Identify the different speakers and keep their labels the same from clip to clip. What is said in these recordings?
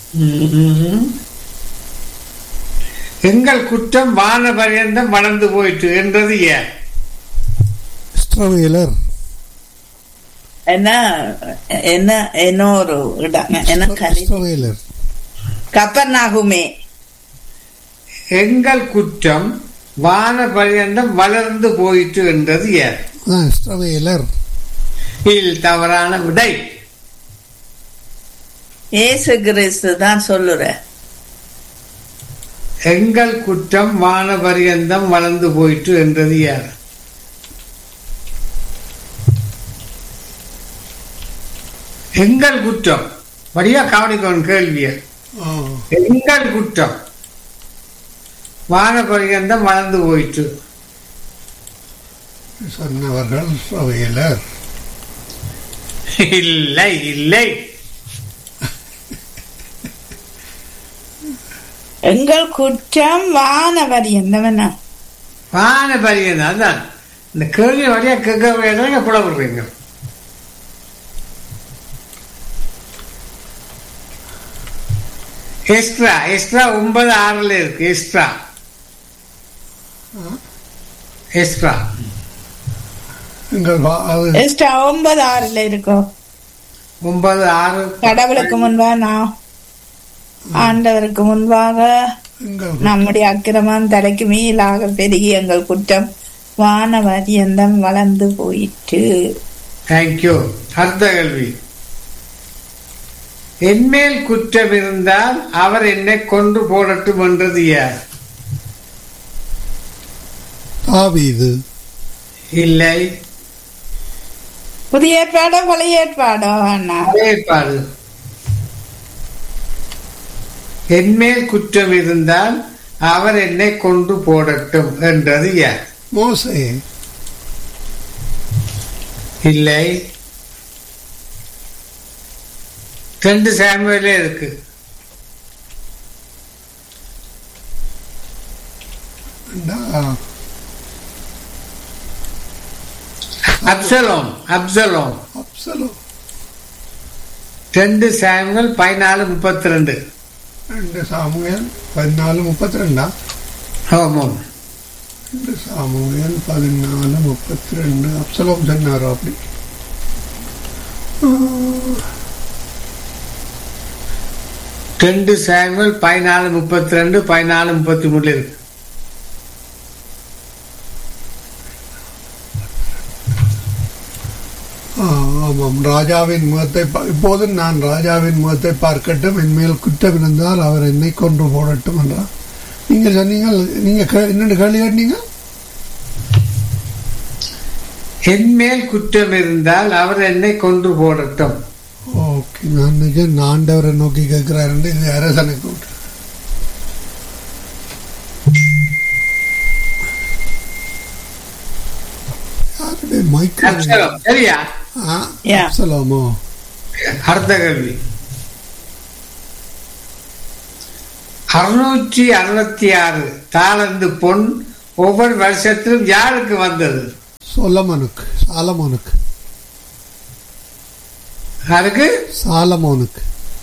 Speaker 1: ம்ம். எங்கள் குற்றம் வான பரியந்தம் வளர்ந்து போயிற்று என்றது ஏன்
Speaker 2: இஸ்ரவேலர்
Speaker 3: என்ன என்ன இன்னொரு இடம் என்ன கலி
Speaker 2: இஸ்ரவேலர்
Speaker 3: கப்பர்நாகுமே
Speaker 1: எங்கள் குற்றம் வான பரியந்தம் வளர்ந்து போயிற்று என்றது ஏன்
Speaker 2: அதான் இஸ்ரவேலர்
Speaker 1: இல் தவறான விடை
Speaker 3: ஏசு கிறிஸ்து தான் சொல்லுற
Speaker 1: எங்கள் குற்றம் வான பரியந்தம் வளர்ந்து போயிற்று என்றது யார் எங்கள் குற்றம் வழியா கவனிக்கணும் கேள்விய எங்கள் குற்றம் வான பரியந்தம் வளர்ந்து போயிற்று
Speaker 2: சொன்னவர்கள் இஸ்ரவேலர்
Speaker 1: இல்லை இல்லை
Speaker 3: எங்கள் குற்றம் வானவர் என்னவனா
Speaker 1: வான பரியந்தம் அதான் இந்த கேள்வி வழியா கேட்க வேண்டாம் புலப்படுறீங்க எக்ஸ்ட்ரா எக்ஸ்ட்ரா ஒன்பது ஆறுல இருக்கு எக்ஸ்ட்ரா எக்ஸ்ட்ரா
Speaker 2: எங்கள் வா- அது
Speaker 3: எஸ்டா ஒன்பது ஆறுல இருக்கோம்
Speaker 1: ஒன்பது ஆறு
Speaker 3: கடவுளுக்கு முன்பா நான் ஆண்டவருக்கு முன்பாக
Speaker 2: எங்கள்
Speaker 3: நம்முடைய அக்கிரமம் தலைக்கு மேலாக பெருகி எங்கள் குற்றம் வான வரியந்தம் வளர்ந்து போயிற்று
Speaker 1: தேங்க்யூ அடுத்த கேள்வி என்மேல் குற்றம் இருந்தால் அவர் என்னை கொன்று போடட்டும் என்றது யார்
Speaker 2: தாவீது
Speaker 1: இல்லை
Speaker 3: புதிய ஏற்பாடோ பழைய ஏற்பாடோ அண்ணா
Speaker 1: ஏற்பாடு என்மேல் குற்றம் இருந்தால் அவர் என்னை கொண்டு போடட்டும் என்றது யார்
Speaker 2: மோசே
Speaker 1: இல்லை ரெண்டு சாமுவேலே இருக்கு
Speaker 2: டா-
Speaker 1: அப்சலோம் அப்சலோம்
Speaker 2: அப்சலோ
Speaker 1: ரெண்டு சாமுவேல் பதினாலு முப்பத்தி ரெண்டு
Speaker 2: ரெண்டு சாமுவேல் பதினாலு முப்பத்தி ரெண்டா
Speaker 1: ஆமாம்
Speaker 2: ரெண்டு சாமுவேல் பதினாலு முப்பத்தி ரெண்டு அப்சலோம் சொன்னாரோ அப்படி
Speaker 1: ரெண்டு சாமுவேல் பதினாலு முப்பத்தி ரெண்டு பதினாலு முப்பத்தி மூணுல இருக்கு
Speaker 2: ஆ, ஆமாம் ராஜாவின் முகத்தை பா- இப்போதும் நான் ராஜாவின் முகத்தை பார்க்கட்டும் என் மேல் குற்றம் இருந்தால் அவர் என்னை கொன்று போடட்டும் என்றார் நீங்க சொன்னீங்க நீங்க கே- என்னென்னு கேள்வி கேட்டீங்க
Speaker 1: என் மேல் குற்றம் இருந்தால் அவர் என்னை கொன்று போடட்டும்
Speaker 2: ஓகே நான் நினைச்சேன் ஆண்டவரை நோக்கி கேட்கிறாரு இது அரசனுக்கு விட்டு யாருடைய மைக்கேல்
Speaker 1: அப்சலோம் சரியா
Speaker 2: ஆ,
Speaker 3: Yeah.
Speaker 2: அப்சலோமோ
Speaker 1: அடுத்த கேள்வி அறுநூற்றி அறுபத்தி ஆறு தாளந்து பொன் ஒவ்வொரு வருஷத்திலும் யாருக்கு வந்தது
Speaker 2: சொலமனுக்கு சாலமோனுக்கு
Speaker 1: யாருக்கு
Speaker 2: சாலமோனுக்கு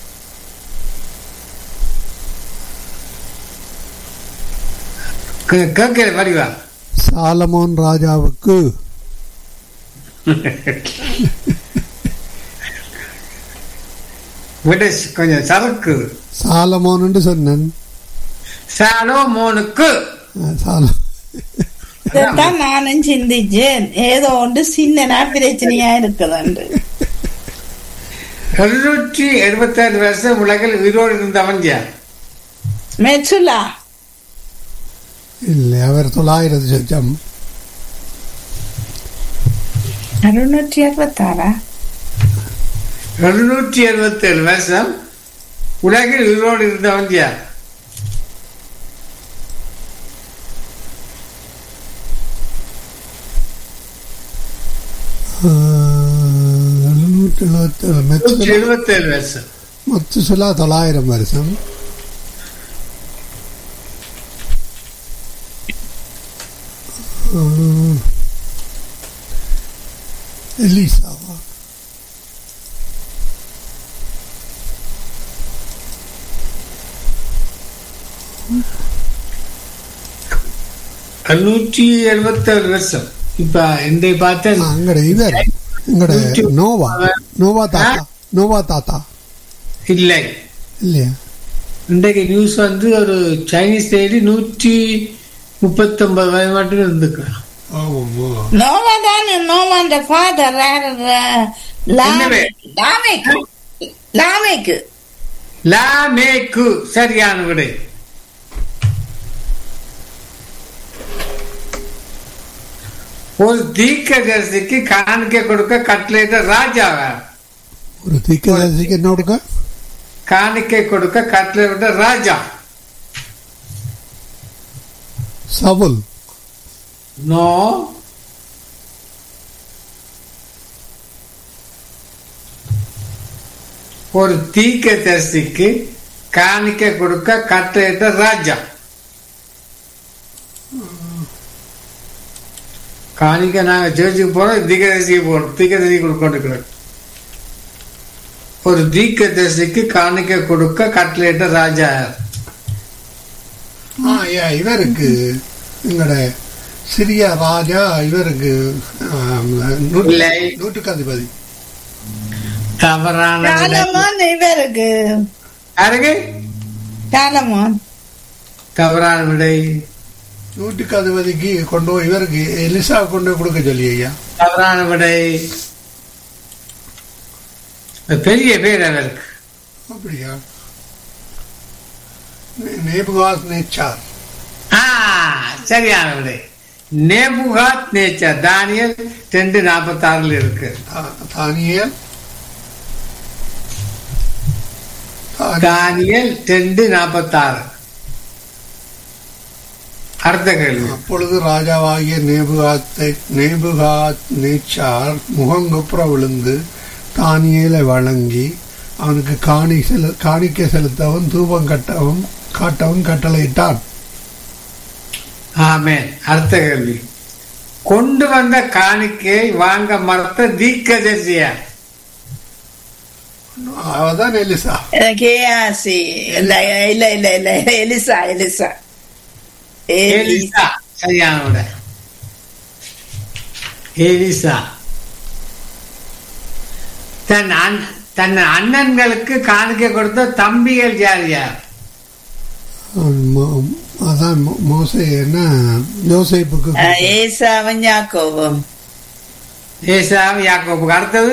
Speaker 1: கே- கேட்கிற வடிவா
Speaker 2: சாலமோன் ராஜாவுக்கு
Speaker 1: விட கொஞ்சம் சரக்கு
Speaker 2: சாலமோன் என்று சொன்னேன்
Speaker 1: சாலோமோனுக்கு
Speaker 2: ஆ, சால
Speaker 3: இதைத்தான் நானும் சிந்திச்சேன் ஏதோ ஒன்று சின்னனா பிரச்சனையா இருக்குதுண்டு
Speaker 1: எழுநூற்றி எழுபத்தாறு வருஷம் உலகில் உயிரோடு இருந்தவன் யார்
Speaker 3: மெச்சுலா
Speaker 2: இல்லை அவர் தொள்ளாயிரத்து சொச்சம்
Speaker 3: அறுநூற்றி அறுபத்தாறா
Speaker 1: எழுநூற்றி எழுபத்தி ஏழு வருஷம் உலகில் உயிரோடு இருந்தவன் யார்
Speaker 2: எழுநூற்றி எழுபத்தேழு
Speaker 1: நூற்றி
Speaker 2: மெத்து
Speaker 1: எழுபத்தி ஏழு வருஷம்
Speaker 2: மொத்த சொல்லா தொள்ளாயிரம் வருஷம் ஆ, எலிசாவா
Speaker 1: நூற்றி எழுபத்தேழு வருஷம் இப்ப இந்த பார்த்தா
Speaker 2: அங்கட இவர் இங்கட நோவா நோவா தாத்தா நோவா தாத்தா
Speaker 1: இல்லை
Speaker 2: இல்லையா
Speaker 1: இன்றைக்கு நியூஸ் வந்து ஒரு சைனீஸ் லேடி நூற்றி முப்பத்தொன்பது வயது மட்டும் இருந்துக்கிறான்
Speaker 2: ஆமாம்
Speaker 3: நோவா தான் நோவாண்ட ஃபாதர்
Speaker 1: என்னவே?
Speaker 3: லாமேக்கு லாமேக்கு
Speaker 1: லாமேக்கு சரியான விடை ஒரு தீர்க்கதரிசிக்கு காணிக்கை கொடுக்க கட்டளையிட்ட ராஜாவா
Speaker 2: ஒரு தீக்கதரிசிக்கு என்ன கொடுக்க
Speaker 1: காணிக்கை கொடுக்க கட்டளையிட்ட ராஜா
Speaker 2: சவுல்
Speaker 1: நோ ஒரு தீர்க்கதரிசிக்கு காணிக்கை கொடுக்க கட்டளையிட்ட ராஜா காணிக்கை நாங்க சேர்ச்சுக்கு போறோம் தீர்க்கதரிசிக்கு போறோம் தீர்க்கதரிசி கொடுக்கொண்டிருக்கிறோம் ஒரு தீர்க்கதரிசிக்கு காணிக்கை கொடுக்க கட்டளையிட்ட ராஜா யார்?
Speaker 2: ஆ ஏ இவருக்கு எங்கட சிரியா ராஜா இவருக்கு ஆம், நூற்று-
Speaker 1: இல்லை.
Speaker 2: நூற்றுக்கு அதிபதி
Speaker 1: தவறான விடை.
Speaker 3: சாலமோன் இவருக்கு
Speaker 1: யாருக்கு
Speaker 3: சாலமோன்
Speaker 1: தவறான விடை
Speaker 2: நூற்றுக்கு அதிபதிக்கு கொண்டு போய் இவருக்கு எலிசா கொண்டு போய் கொடுக்க சொல்லி ஐயா
Speaker 1: தவறான விடை பெரிய பேர் அவருக்கு
Speaker 2: அப்படியா நே- நேபுகாத் நேச்சார்
Speaker 1: ஆ சரியான விடை நேபுகாத் நேச்சர் தானியல் ரெண்டு நாற்பத்தி ஆறுல இருக்கு
Speaker 2: தா- தானியேல் தானி-
Speaker 1: தானியல் ரெண்டு நாற்பத்தி ஆறு அடுத்த கேள்வி
Speaker 2: அப்பொழுது ராஜாவாகிய நேபுகாத்தை நேபுகாத் நேச்சார் முகங்குப்புற விழுந்து தானியேலை வழங்கி அவனுக்கு காணி செலு காணிக்கை செலுத்தவும் தூபம் கட்டவும் காட்டவும் கட்டளையிட்டான்
Speaker 1: ஆமென் அடுத்த கேள்வி கொண்டு வந்த காணிக்கையை வாங்க மறுத்த தீக்கதரிசியா
Speaker 2: அவதான் எலிசா
Speaker 3: கேஆசி இல்ல இல்ல இல்ல இல்ல எலிசா எலிசா
Speaker 1: எலிசா சரியான விடை எலிசா தன் அண் தன் அண்ணன்களுக்கு காணிக்கை கொடுத்த தம்பிகள் யார் யார்
Speaker 2: அவன் மோ- அதான் மோ- மோசே என்ன யோசேப்புக்கு
Speaker 3: ஏசாவும் யாக்கோவும்
Speaker 1: ஏசாவும் யாக்கோபுக்கு அடுத்தது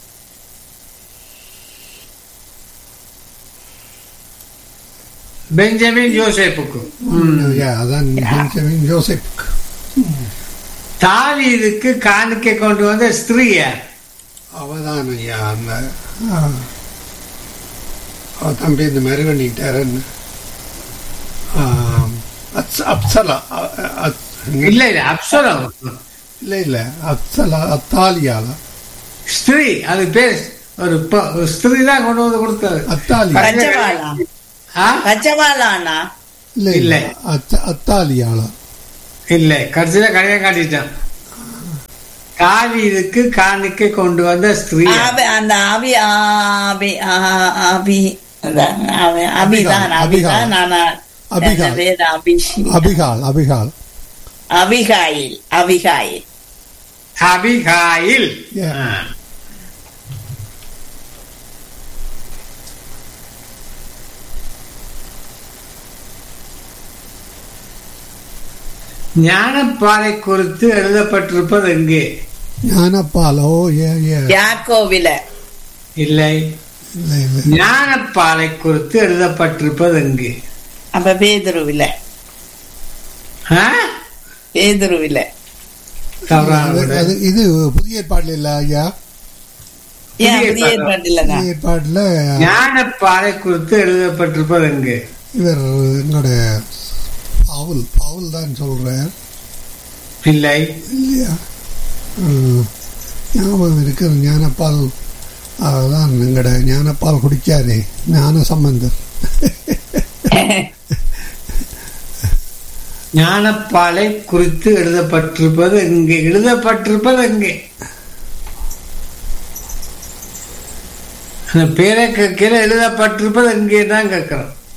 Speaker 1: பெஞ்சமின் யோசேப்புக்கு ம்.
Speaker 2: யா, அதான் பெஞ்சமின் யோசேப்புக்கு
Speaker 1: தாவீதுக்கு காணிக்கை கொண்டு வந்த ஸ்திரீ யார்
Speaker 2: அவதான் ஐயா அந்த ஆ, அவ தம்பி இந்த மாதிரி பண்ணிட்டாருன்னு ஆம், அப்ச- அப்சலா அ- அ- அத்-
Speaker 1: இல்ல இல்ல அப்சரம்
Speaker 2: இல்ல இல்ல அப்சலா அத்தாலியால
Speaker 1: ஸ்திரீ அது பேர் ஒரு ப- ஒரு ஸ்திரீ தான் கொண்டு வந்து கொடுத்தது
Speaker 2: அத்தாலியா
Speaker 3: பச்சவாளா
Speaker 1: ஆ?
Speaker 3: பச்சவாளானா
Speaker 2: இல்ல இல்ல
Speaker 1: இல்ல.
Speaker 2: அத்த- அத்தாலியால
Speaker 1: இல்ல கடைசியில கடையை காட்டிட்டான் தாவீதுக்கு காணிக்கை கொண்டு வந்த ஸ்திரீ யார்?
Speaker 3: ஆபி அந்த ஆபி ஆபி ஆ- ஆபி அதான், ஆபி- அபிதான்
Speaker 2: அபிகால்.
Speaker 3: அபிதான் ஆனா
Speaker 2: அபிகால்.
Speaker 3: அந்த பேர் அபிஷி
Speaker 2: Abigail Abigail
Speaker 3: Abigail Abigail
Speaker 1: Abigail
Speaker 2: Yeah.
Speaker 1: ஆ. ஞானப்பாறை குறித்து எழுதப்பட்டிருப்பது எங்கே
Speaker 2: ஞானப்பாலோ ஏ ஏ
Speaker 3: யாக்கோவில
Speaker 1: இல்லை
Speaker 2: இல்ல இல்ல
Speaker 1: ஞானப்பாலை குறித்து எழுதப்பட்டிருப்பது எங்கே
Speaker 3: அப்ப பேதுருவில
Speaker 1: ஆ?
Speaker 3: பேதுருவில
Speaker 1: தவறான
Speaker 2: அது-
Speaker 1: விடை.
Speaker 2: அது இது புதிய ஏற்பாடுல இல்ல ஐயா
Speaker 3: ஏன்
Speaker 1: புதிய
Speaker 3: புதிய
Speaker 1: ஏற்பாடு.
Speaker 3: ஏற்பாட்டிலங்க
Speaker 2: புதிய ஏற்பாடுல
Speaker 1: ஞானப்பாலை குறித்து எழுதப்பட்டிருப்பது எங்கே
Speaker 2: இவர் எங்களோட பவுல் பவுல் தான் சொல்றார்
Speaker 1: இல்லை
Speaker 2: இல்லையா ம், ஞாபகம் இருக்கு ஞானப்பால் அதான் எங்கட ஞானப்பால் குடிச்சாரே ஞான சம்பந்தர்
Speaker 1: ஞானப்பாலை குறித்து எழுதப்பட்டிருப்பது எங்கே எழுதப்பட்டிருப்பது எங்கே அந்த பேரை கீழே எழுதப்பட்டிருப்பது எங்கே தான் கேட்கிறோம்